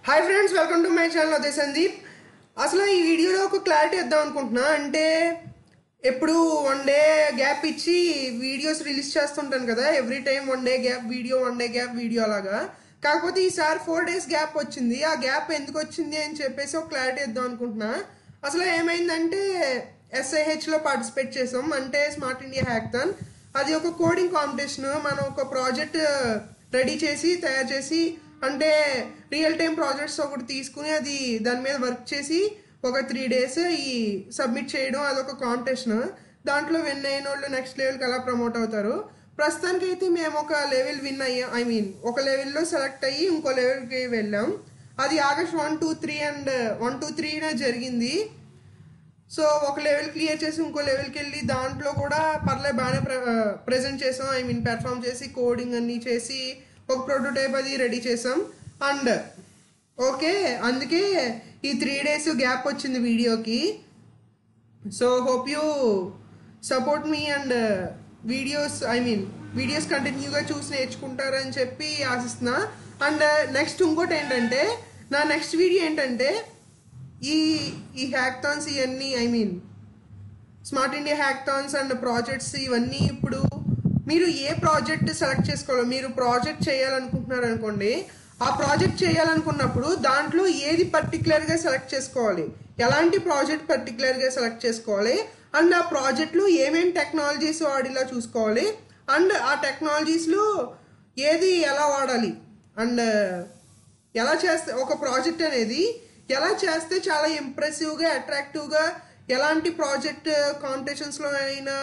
hi friends welcome to my channel అదే సందీప్ అసలు ఈ వీడియోలో ఒక క్లారిటీ ఇద్దాం అనుకుంటున్నా అంటే ఎప్పుడు వన్ డే గ్యాప్ ఇచ్చి వీడియోస్ రిలీజ్ చేస్తుంటాను కదా every time one day gap video one day gap video అలాగా కాకపోతే ఈసారి ఫోర్ డేస్ గ్యాప్ వచ్చింది ఆ గ్యాప్ ఎందుకు వచ్చింది అని చెప్పేసి ఒక క్లారిటీ ఇద్దాం అనుకుంటున్నా అసలు ఏమైందంటే ఎస్ఐహెచ్ లో పార్టిసిపేట్ చేసాం అంటే స్మార్ట్ ఇండియా హ్యాక్థాన్ అది ఒక కోడింగ్ కాంపిటీషన్ మనం ఒక ప్రాజెక్ట్ రెడీ చేసి తయారు చేసి అంటే రియల్ టైం ప్రాజెక్ట్స్ ఒకటి తీసుకుని అది దాని మీద వర్క్ చేసి ఒక త్రీ డేస్ ఈ సబ్మిట్ చేయడం అదొక కాంపిటీషన్ దాంట్లో విన్ అయిన వాళ్ళు నెక్స్ట్ లెవెల్కి అలా ప్రమోట్ అవుతారు ప్రస్తుతానికి అయితే మేము ఒక లెవెల్ విన్ అయ్యాం ఐ మీన్ ఒక లెవెల్లో సెలెక్ట్ అయ్యి ఇంకో లెవెల్కి వెళ్ళాం అది August one two three and one two త్రీన జరిగింది సో ఒక లెవెల్ క్లియర్ చేసి ఇంకో లెవెల్కి వెళ్ళి దాంట్లో కూడా పర్లే బాగానే ప్రజెంట్ చేసాం ఐ మీన్ పెర్ఫామ్ చేసి కోడింగ్ అన్ని చేసి ఒక ప్రోటోటైప్ అది రెడీ చేసాం అండ్ ఓకే అందుకే ఈ త్రీ డేస్ గ్యాప్ వచ్చింది వీడియోకి so hope you support me and videos I mean videos కంటిన్యూగా చూసి నేర్చుకుంటారని చెప్పి ఆశిస్తున్నా అండ్ నెక్స్ట్ ఇంకోటి ఏంటంటే నా నెక్స్ట్ వీడియో ఏంటంటే ఈ ఈ హ్యాక్థాన్స్ ఇవన్నీ I mean smart India hackathons and projects ఇవన్నీ ఇప్పుడు మీరు ఏ ప్రాజెక్ట్ సెలెక్ట్ చేసుకోవాలి మీరు ప్రాజెక్ట్ చేయాలనుకుంటున్నారు అనుకోండి ఆ ప్రాజెక్ట్ చేయాలనుకున్నప్పుడు దాంట్లో ఏది పర్టికులర్గా సెలెక్ట్ చేసుకోవాలి ఎలాంటి ప్రాజెక్ట్ పర్టికులర్గా సెలెక్ట్ చేసుకోవాలి అండ్ ఆ ప్రాజెక్ట్లో ఏమేమి టెక్నాలజీస్ వాడిలా చూసుకోవాలి అండ్ ఆ టెక్నాలజీస్లో ఏది ఎలా వాడాలి అండ్ ఎలా చేస్తే ఒక ప్రాజెక్ట్ అనేది ఎలా చేస్తే చాలా ఇంప్రెసివ్గా అట్రాక్టివ్గా ఎలాంటి ప్రాజెక్ట్ కాంపిటీషన్స్లో అయినా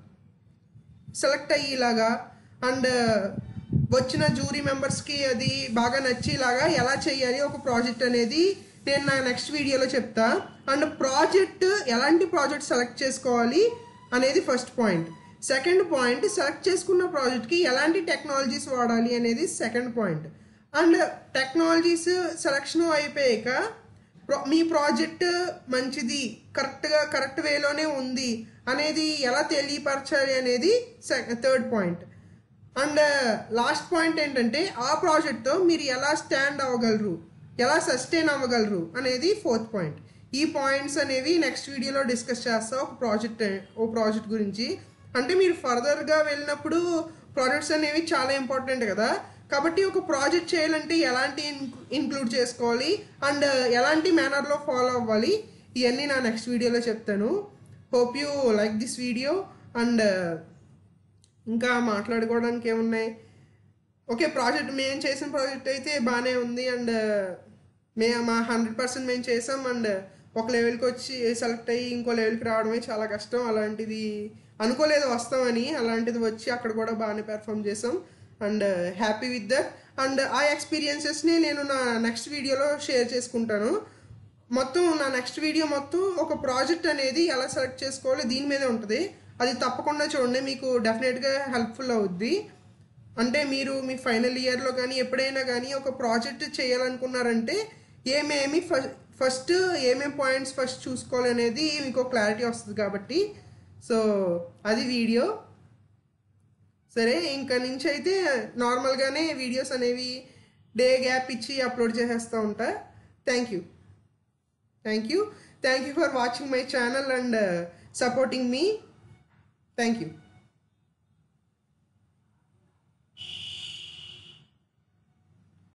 సెలెక్ట్ అయ్యేలాగా అండ్ వచ్చిన జూరీ మెంబర్స్కి అది బాగా నచ్చేలాగా ఎలా చేయాలి ఒక ప్రాజెక్ట్ అనేది నేను నా నెక్స్ట్ వీడియోలో చెప్తా అండ్ ప్రాజెక్ట్ ఎలాంటి ప్రాజెక్ట్ సెలెక్ట్ చేసుకోవాలి అనేది first point second point select చేసుకున్న ప్రాజెక్ట్కి ఎలాంటి టెక్నాలజీస్ వాడాలి అనేది second point and technologies selection అయిపోయాక మీ ప్రాజెక్ట్ మంచిది కరెక్ట్గా కరెక్ట్ వేలోనే ఉంది అనేది ఎలా తెలియపరచాలి అనేది third point and last point ఏంటంటే ఆ ప్రాజెక్ట్తో మీరు ఎలా స్టాండ్ అవ్వగలరు ఎలా సస్టైన్ అవ్వగలరు అనేది ఫోర్త్ పాయింట్ ఈ పాయింట్స్ అనేవి నెక్స్ట్ వీడియోలో డిస్కస్ చేస్తా ఒక ప్రాజెక్ట్ ఓ ప్రాజెక్ట్ గురించి అంటే మీరు ఫర్దర్గా వెళ్ళినప్పుడు ప్రాజెక్ట్స్ అనేవి చాలా ఇంపార్టెంట్ కదా కాబట్టి ఒక ప్రాజెక్ట్ చేయాలంటే ఎలాంటి ఇన్క్లూడ్ చేసుకోవాలి అండ్ ఎలాంటి మేనర్లో ఫాలో అవ్వాలి ఇవన్నీ నా నెక్స్ట్ వీడియోలో చెప్తాను hope you like this video and ఇంకా మాట్లాడుకోవడానికి ఏమున్నాయి ఓకే ప్రాజెక్ట్ మేము చేసిన ప్రాజెక్ట్ అయితే బాగానే ఉంది అండ్ మే మా హండ్రెడ్ పర్సెంట్ మేము చేసాం అండ్ ఒక లెవెల్కి వచ్చి సెలెక్ట్ అయ్యి ఇంకో లెవెల్కి రావడమే చాలా కష్టం అలాంటిది అనుకోలేదు వస్తామని అలాంటిది వచ్చి అక్కడ కూడా బాగానే పెర్ఫామ్ చేసాం and happy with that and ఆ ఎక్స్పీరియన్సెస్ని నేను నా నెక్స్ట్ వీడియోలో షేర్ చేసుకుంటాను మొత్తం నా నెక్స్ట్ వీడియో మొత్తం ఒక ప్రాజెక్ట్ అనేది ఎలా సెలెక్ట్ చేసుకోవాలో దీని మీదే ఉంటుంది అది తప్పకుండా చూడండి మీకు డెఫినెట్గా హెల్ప్ఫుల్ అవుద్ది అంటే మీరు మీ ఫైనల్ ఇయర్లో కానీ ఎప్పుడైనా కానీ ఒక ప్రాజెక్ట్ చేయాలనుకున్నారంటే ఏమేమి ఫస్ట్ ఏమేమి పాయింట్స్ ఫస్ట్ చూసుకోవాలనేది మీకు క్లారిటీ వస్తుంది కాబట్టి సో అది వీడియో సరే ఇంకా నుంచి అయితే నార్మల్గానే వీడియోస్ అనేవి డే గ్యాప్ ఇచ్చి అప్లోడ్ చేసేస్తూ ఉంటా thank you thank you thank you for watching my channel and supporting మీ థ్యాంక్ యూ